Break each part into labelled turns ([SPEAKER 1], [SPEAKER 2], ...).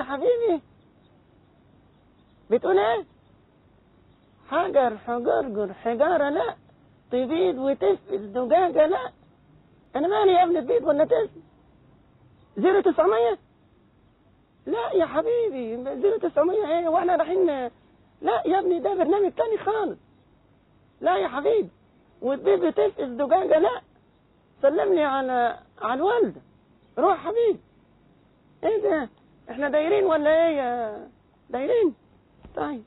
[SPEAKER 1] حبيبي بتقول ايه حجر حجرجر حجارة لا تبيض وتفقس زجاجة لا انا مالي يا ابني تبيض ولا تفقس زيرو تسعمية لا يا حبيبي زيرو تسعمية ايه واحنا رايحين لا يا ابني ده برنامج تاني خالص لا يا حبيبي وتبيض وتفقس زجاجة لا سلم لي على على الوالدة روح حبيبي ايه ده احنا دايرين ولا ايه يا دايرين طيب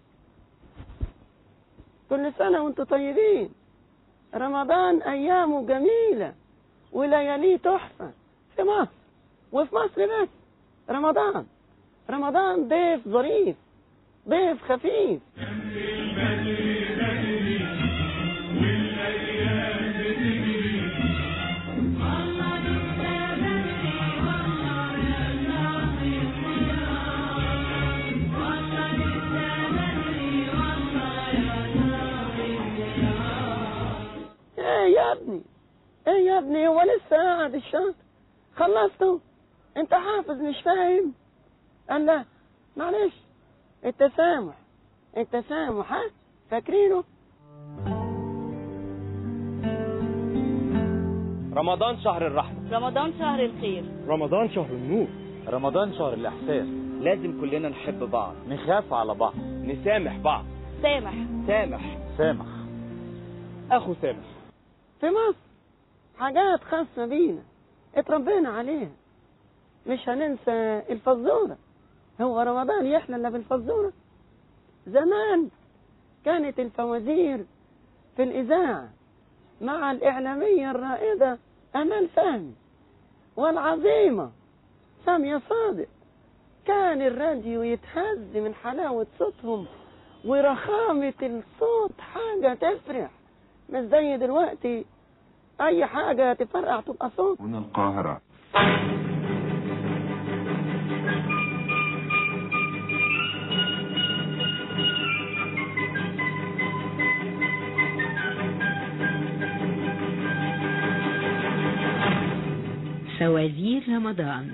[SPEAKER 1] كل سنة وانتم طيبين رمضان أيامه جميلة ولياليه تحفة في مصر وفي مصر بس رمضان رمضان ضيف ظريف ضيف خفيف ايه يا ابني ايه يا ابني هو لسه قاعد الشهر خلصته انت حافظ مش فاهم قال لا معلش التسامح التسامح ها فاكرينه
[SPEAKER 2] رمضان شهر الرحمة
[SPEAKER 3] رمضان شهر الخير
[SPEAKER 2] رمضان شهر النور
[SPEAKER 4] رمضان شهر الإحساس
[SPEAKER 5] لازم كلنا نحب بعض
[SPEAKER 4] نخاف على بعض
[SPEAKER 2] نسامح بعض
[SPEAKER 3] سامح
[SPEAKER 5] سامح
[SPEAKER 4] سامح
[SPEAKER 2] أخو سامح
[SPEAKER 1] في مصر حاجات خاصة بينا اتربينا عليها مش هننسى الفزورة هو رمضان يحلى الا بالفزورة زمان كانت الفوازير في الإذاعة مع الإعلامية الرائدة أمال فهمي والعظيمة سامية صادق كان الراديو يتهز من حلاوة صوتهم ورخامة الصوت حاجة تفرح مش زي دلوقتي أي حاجة تفرقع تبقى صوت
[SPEAKER 6] من القاهرة
[SPEAKER 7] فوازير رمضان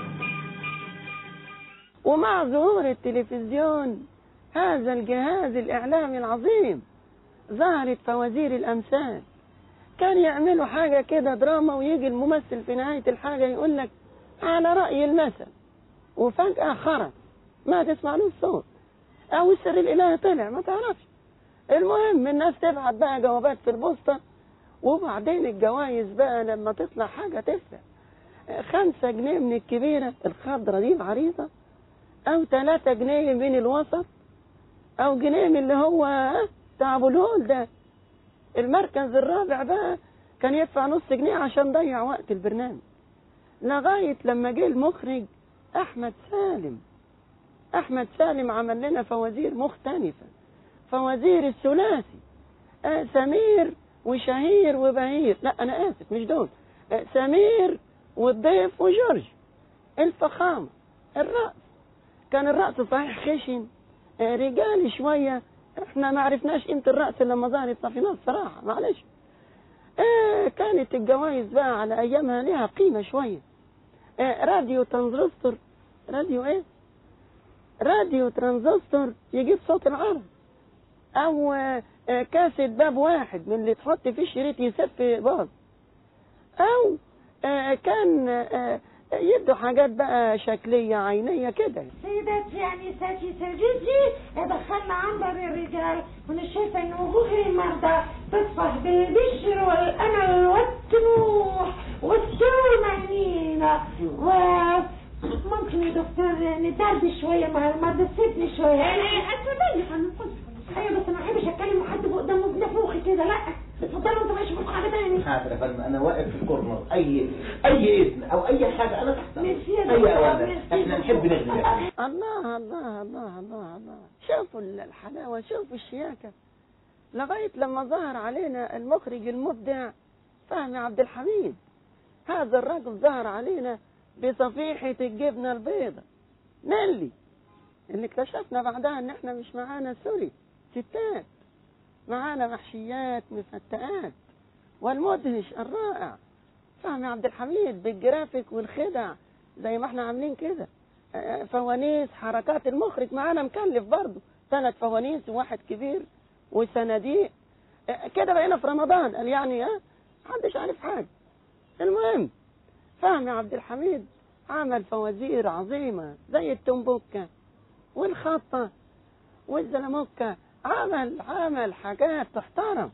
[SPEAKER 1] ومع ظهور التلفزيون هذا الجهاز الإعلامي العظيم ظهرت فوازير الأمثال كان يعملوا حاجة كده دراما ويجي الممثل في نهاية الحاجة يقول لك على رأي المثل وفجأة خرج ما تسمعلوش صوت أو السر الإلهي طلع ما تعرفش المهم الناس تبعت بقى جوابات في البوسطة وبعدين الجوائز بقى لما تطلع حاجة تفرق خمسة جنيه من الكبيرة الخضرة دي العريضة أو ثلاثة جنيه من الوسط أو جنيه من اللي هو بتاع أبو الهول ده المركز الرابع بقى كان يدفع نص جنيه عشان ضيع وقت البرنامج لغاية لما جه المخرج أحمد سالم أحمد سالم عمل لنا فوازير مختلفة فوازير الثلاثي آه سمير وشهير وبهير لا أنا آسف مش دول آه سمير والضيف وجورج الفخامة الرأس كان الرأس صحيح خشن آه رجالي شوية احنا ما عرفناش قيمة الرأس لما ظهرت صفينات صراحة معلش اه كانت الجوائز بقى على ايامها ليها قيمة شوية اه راديو ترانزستور راديو ايه راديو ترانزستور يجيب صوت العرب او اه اه كاسة باب واحد من اللي تحط فيه الشريط يسف باظ او اه كان اه يدوا حاجات بقى شكلية عينية كده
[SPEAKER 8] سيداتي يعني ساتي سيدتي دخلنا عنبر الرجال وانا شايفه ان وجوه المرضى تصفح بالبشر والامل والطموح والسرور معنينا و ممكن يا دكتور ندردش شويه مع المرضى تسيبني شويه اتفضلي يا فندم ايوه بس ما بحبش اتكلم مع حد قدامه بنفوخي كده لا اتفضلوا انتوا ماشي معاكم حاجه تاني
[SPEAKER 9] حاضر يا فندم انا واقف في الكورنر اي اي اذن او اي حاجه انا تحت
[SPEAKER 8] ميرسي يا
[SPEAKER 9] اي
[SPEAKER 8] دكتور،
[SPEAKER 9] اوامر
[SPEAKER 8] ميرسي.
[SPEAKER 9] احنا نحب نخدم يا فندم
[SPEAKER 1] الله الله الله الله الله شوفوا الحلاوة شوفوا الشياكة لغاية لما ظهر علينا المخرج المبدع فهمي عبد الحميد هذا الرجل ظهر علينا بصفيحة الجبنة البيضة نيلي اللي اكتشفنا بعدها ان احنا مش معانا سوري ستات معانا محشيات مفتقات والمدهش الرائع فهمي عبد الحميد بالجرافيك والخدع زي ما احنا عاملين كده آه، فوانيس حركات المخرج معانا مكلف برضه ثلاث فوانيس وواحد كبير وصناديق آه، كده بقينا في رمضان قال يعني ها محدش عارف حاجة المهم فهمي عبد الحميد عمل فوازير عظيمة زي التنبوكة والخطة والزلموكة عمل عمل حاجات تحترم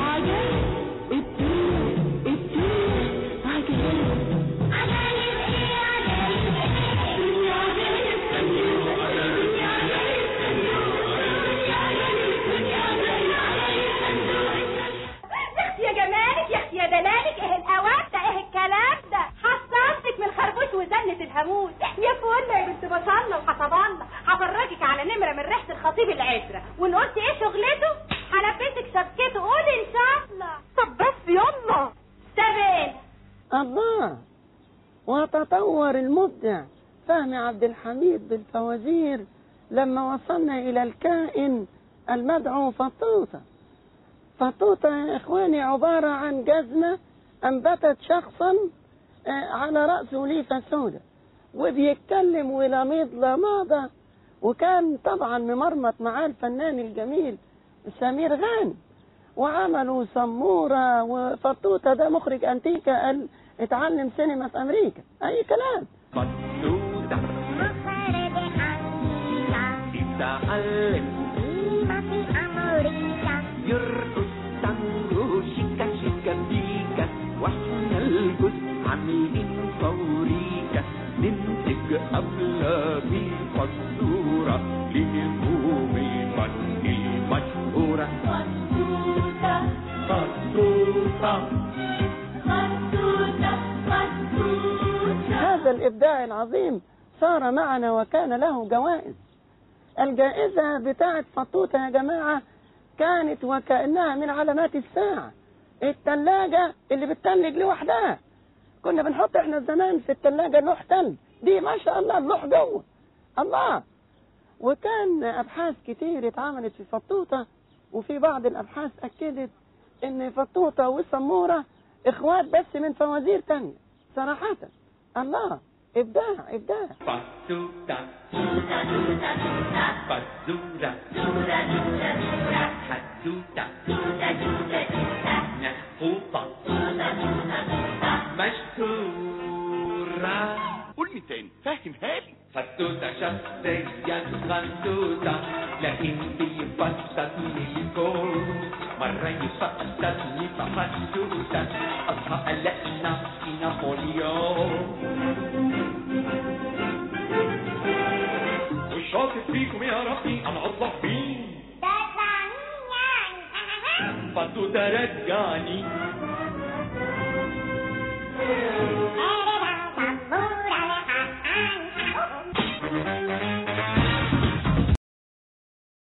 [SPEAKER 3] يا اختي يا جمالك يا اختي يا دلالك ايه الاوان ده ايه الكلام ده حصلتك من الخربوش وزنة الهاموس يا فل يا بنت بصلنا وحسبنا هفرجك على نمرة من ريحة الخطيب العترة وان قلت ايه شغلته هلبسك شبكته قولي ان شاء الله طب بس يلا سبعين
[SPEAKER 1] الله وتطور المبدع فهمي عبد الحميد بالفوازير لما وصلنا إلى الكائن المدعو فطوطة فطوطة يا إخواني عبارة عن جزمة أنبتت شخصا آه، على رأسه ليفة سوداء وبيتكلم ولميض لماضة وكان طبعا ممرمط معاه الفنان الجميل سمير غانم وعملوا سمورة وفطوطة ده مخرج أنتيكا قال اتعلم سينما في أمريكا أي كلام
[SPEAKER 6] Batuta Itaalin يرقص تانجو شيكا شيكا بيكا واحنا الجزء عاملين فوريكا ننتج أفلام الفزورة لنجوم الفن المشهورة
[SPEAKER 1] هذا الإبداع العظيم صار معنا وكان له جوائز الجائزة بتاعت فطوطة يا جماعة كانت وكأنها من علامات الساعة التلاجة اللي بتتلج لوحدها كنا بنحط احنا زمان في التلاجة لوح تلج دي ما شاء الله اللوح جوه الله وكان أبحاث كتير اتعملت في فطوطة وفي بعض الأبحاث أكدت إن فطوطة وسمورة إخوات بس من فوازير تانية صراحة الله إبداع إبداع
[SPEAKER 6] Batuta Bazura Hatuta نحوطة مشهورة
[SPEAKER 9] قول لي تاني فهمها لي
[SPEAKER 6] فتوتة شخصية غندوتة لكن بيبسطني الكون مرة يفقدني فحشوتة أصحى ألاقي نفسي نابليون والشاطر فيكم يا ربي أنا أطلع مين فتوتة رجعني